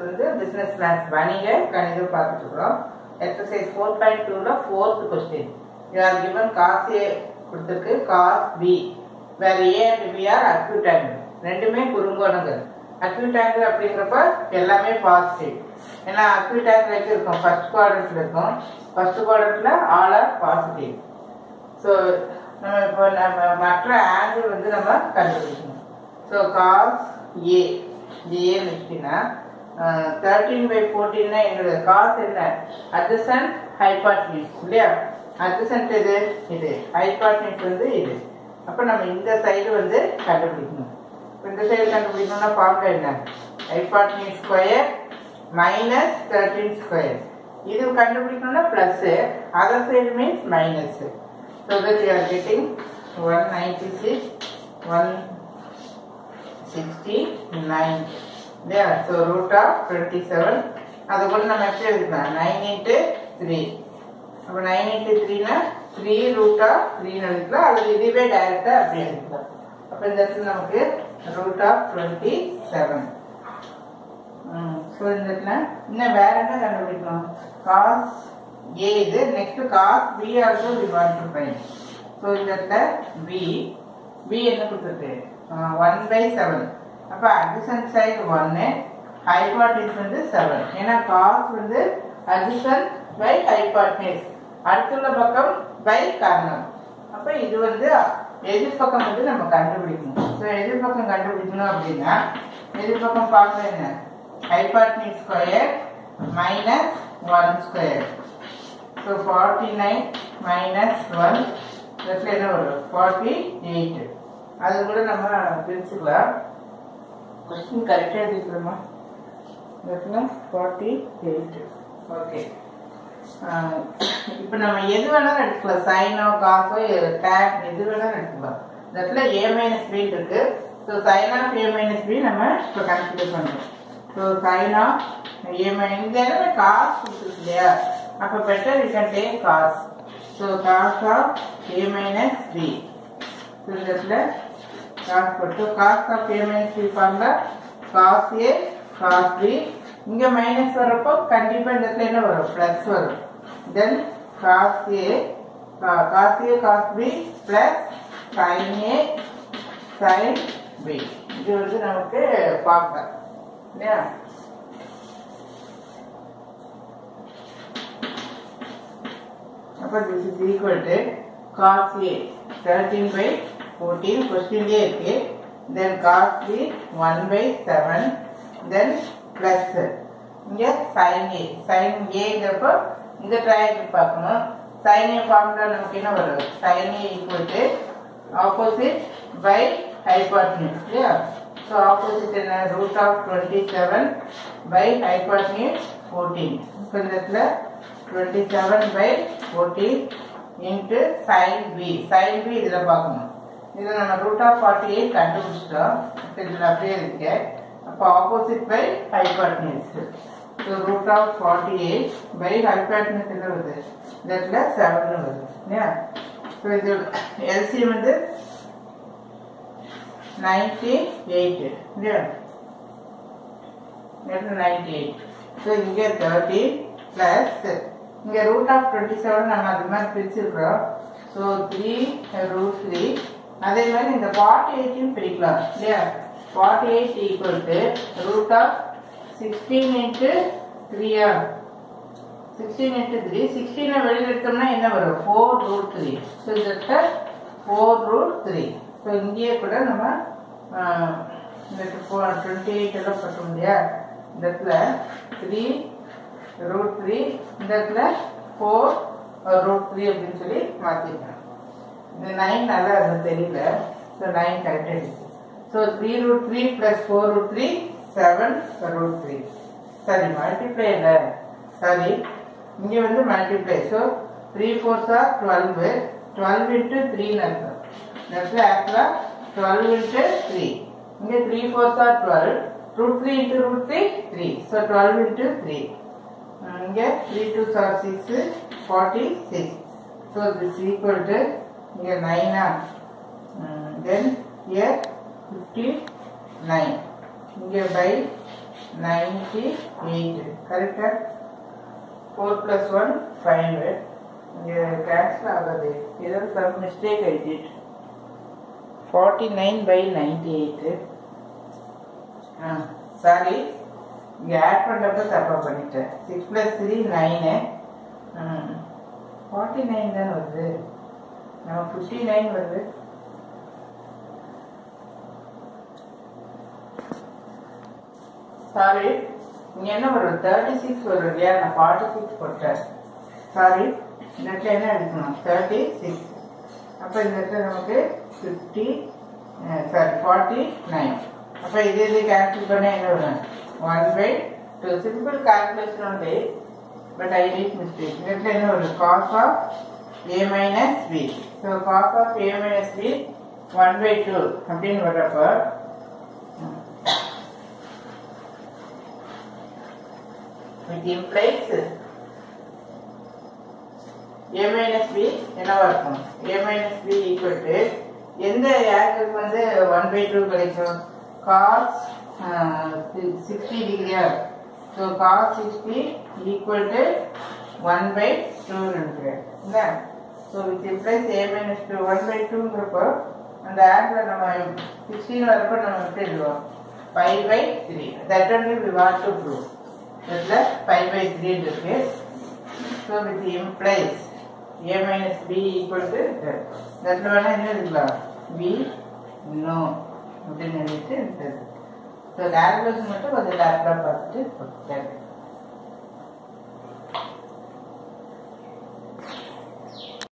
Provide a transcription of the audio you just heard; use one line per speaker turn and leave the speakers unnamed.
வந்து business maths வணிக கணிதம் பார்த்துட்டு இருக்கிறோம் எக்ஸசைஸ் ஃபோர் பாயிண்ட் டூவில் fourth question you are given cos A கொடுத்துருக்கு காஸ் பி வேற A and B are acute angle ரெண்டுமே குறுங்கோணங்கள் அக்யூட் ஆங்கிள் அப்படிங்கிறப்ப எல்லாமே பாசிட்டிவ் ஏன்னா அக்யூட் ஆங்கிள் எங்கே இருக்கும் ஃபர்ஸ்ட் குவாட்ரண்ட்ல இருக்கும் ஃபர்ஸ்ட் குவாட்ரண்ட்ல ஆல் ஆர் பாசிட்டிவ் ஸோ நம்ம இப்போ நம்ம மற்ற ஆங்கிள் வந்து நம்ம கண்டுபிடிக்கணும் ஸோ காஸ் ஏ ஏ வச்சுக்கினா தேர்ட்டீன் பை ஃபோர்டீன்னா என்னோட காஸ் என்ன அட்ஜசன்ட் ஹைபாட்னிஸ் இல்லையா அட்ஜசன்ட் இது இது ஹைபாட்னிஸ் வந்து இது அப்போ நம்ம இந்த சைடு வந்து கண்டுபிடிக்கணும் இப்போ இந்த சைடு கண்டுபிடிக்கணும்னா ஃபார்முலா என்ன hypotenuse square minus thirteen square இது கண்டுபிடிக்கணும்னா plus other side means minus so that you are getting one ninety six one sixty nine இல்லையா so root of twenty seven அதை கூட நம்ம எப்படி எழுதிக்கலாம் நைன் இன்ட்டு த்ரீ அப்போ நைன் இன்ட்டு த்ரீனா த்ரீ ரூட் ஆஃப் த்ரீன்னு எழுதிக்கலாம் அல்லது இதுவே டைரெக்டாக அப்படி எழுதிக்கலாம் அப்போ இந்த இடத்துல நமக்கு root of twenty seven so இந்த இடத்துல இன்னும் வேற என்ன கண்டுபிடிக்கணும் காஸ் ஏ இது next cos B also we want to find so இந்த இடத்துல பி பி என்ன கொடுத்துருக்கு ஒன் பை செவன் அப்போ அட்ஜசன்ட் சைடு ஒன்று ஹைபாட்டிஸ் வந்து செவன் ஏன்னா காஸ் வந்து அட்ஜசன்ட் பை ஹைபாட்டிஸ் அடுத்துள்ள பக்கம் பை காரணம் அப்போ இது வந்து எதிர்பக்கம் வந்து நம்ம கண்டுபிடிக்கணும் ஸோ எதிர்பக்கம் கண்டுபிடிக்கணும் அப்படின்னா எதிர்பக்கம் பார்க்க என்ன hypotenuse square minus one square so forty nine minus one plus என்ன வரும் ஃபார்ட்டி எயிட் அது கூட நம்ம பிரிச்சுக்கலாம் கொஸ்டின் கரெக்டாக எழுதிக்கலாமா இடத்துல ஃபார்ட்டி எயிட் ஓகே இப்போ நம்ம எது வேணாலும் எடுத்துக்கலாம் சைனோ காசோ டேக் எது வேணாலும் எடுத்துக்கலாம் இந்த இடத்துல ஏ மைனஸ் பி இருக்கு so sine of A minus B நம்ம இப்போ கன்சிடர் பண்ணுறோம் so sine of A minus இந்த இடத்துல காசு கொடுத்துருக்கு இல்லையா அப்போ better you can take cos so cos of A minus B so இந்த இடத்துல காஸ் போட்டு cos of A minus B formula cos A cos B இங்கே மைனஸ் வரப்போ கண்டிப்பாக இந்த இடத்துல என்ன வரும் ப்ளஸ் வரும் then cos A cos A cos B plus sine A sine B இது வந்து நமக்கு பார்க்க இல்லையா அப்போ this is equal to cos A thirteen by fourteen கொஸ்டின்லேயே இருக்கு then cos B one by seven then plus இங்கே சைன் ஏ சைன் ஏங்கிறப்போ இந்த ட்ரையாங்கிள் பார்க்கணும் சைன் ஏ ஃபார்முலா நமக்கு என்ன வரும் sine A equal to opposite by hypotenuse இல்லையா ஸோ ஆப்போசிட் என்ன root of twenty seven by hypotenuse fourteen இப்போ இந்த இடத்துல twenty seven by fourteen into sine B sine B இதில் பார்க்கணும் இதில் நம்ம ரூட் ஆஃப் ஃபார்ட்டி எயிட் கண்டுபிடிச்சிட்டோம் இப்போ இதில் அப்படியே இருக்கு அப்போ opposite by hypotenuse so root of forty eight by hypotenuse என்ன வருது இந்த இடத்துல செவன் வருது இல்லையா ஸோ இது எல்சிஎம் வந்து நைன்டி எயிட் இல்லையா நைன்டி எயிட் ஸோ இங்கே தேர்ட்டி ப்ளஸ் இங்கே ரூட் ஆஃப் டுவெண்ட்டி செவன் நம்ம அது மாதிரி பிரிச்சிருக்கிறோம் ஸோ த்ரீ ரூட் த்ரீ அதே மாதிரி இந்த ஃபார்ட்டி எயிட்டையும் பிரிக்கலாம் இல்லையா forty eight equal to root of sixteen into த்ரீயா சிக்ஸ்டீன் இன்ட்டு த்ரீ சிக்ஸ்டீனை வெளியில் எடுத்தோம்னா என்ன வரும் ஃபோர் ரூட் த்ரீ ஸோ இந்த ஃபோர் ரூட் த்ரீ ஸோ இங்கேயே கூட நம்ம இந்த ஃபோர் டுவெண்ட்டி எயிட் எல்லாம் போட்டோம் இல்லையா இந்த இடத்துல த்ரீ ரூட் த்ரீ இந்த இடத்துல ஃபோர் ரூட் த்ரீ அப்படின்னு சொல்லி மாற்றிருக்கேன் இந்த நைன் நல்லா அது தெரியல ஸோ நைன் கரெக்டாக இருக்கு so three root three plus four root three seven root three சரி மல்டிப்ளை இல்லை சாரி இங்கே வந்து multiply so three fours are twelve twelve into த்ரீன்னு இருக்கும் இந்த இடத்துல ஆக்சுவலாக டுவெல் இன்ட்டு த்ரீ இங்கே three fours are twelve root three into root three three so twelve into three இங்கே three two sir six forty six so this equal to இங்கே நைனா then here fifty nine இங்கே by ninety eight கரெக்டாக four plus one five இங்கே cancel ஆகாது ஏதோ some mistake ஆயிடுச்சு forty nine by ninety eight ஆ சாரி இங்கே ஆட் பண்ணுறப்ப தப்பாக பண்ணிட்டேன் six plus three nine forty nine தானே வருது நம்ம ஃபிஃப்டி நைன் வருது சாரி இங்கே என்ன வரும் தேர்ட்டி சிக்ஸ் வரும் இல்லையா நான் ஃபார்ட்டி சிக்ஸ் போட்டேன் சாரி இந்த இடத்துல என்ன எடுக்கணும் தேர்ட்டி சிக்ஸ் அப்போ இந்த இடத்துல நமக்கு ஃபிஃப்டி சாரி ஃபார்ட்டி நைன் அப்போ இது இது கேன்சல் பண்ண என்ன வரும் one by two simple calculation only but I make mistake இந்த இடத்துல என்ன வரும் cos of A minus B so cos of A minus B one by two அப்படின்னு வர்றப்போ it implies a minus b என்னவா இருக்கும் a minus b equal to எந்த angle வந்து ஒன் பை டூ கிடைக்கும் காஸ் சிக்ஸ்டி டிகிரியா so cos sixty equal to one by டூன்னு இருக்கிறேன் இல்லை so with implies A minus two one by டூங்கிறப்போ அந்த ஆங்கிள் நம்ம சிக்ஸ்டின் வரப்போ நம்ம விட்டுடுவோம் five by three that only we want to prove இதில் ஃபைவ் பை த்ரீ இருக்கு so with implies A minus B equal to தட்டில் வேணால் என்ன இருக்கலாம் பி நோ அப்படின்னு எழுதிட்டு இருந்தது ஸோ கேல்குலேஷன் மட்டும் கொஞ்சம் லேப்டாப் பார்த்துட்டு கொடுத்தாரு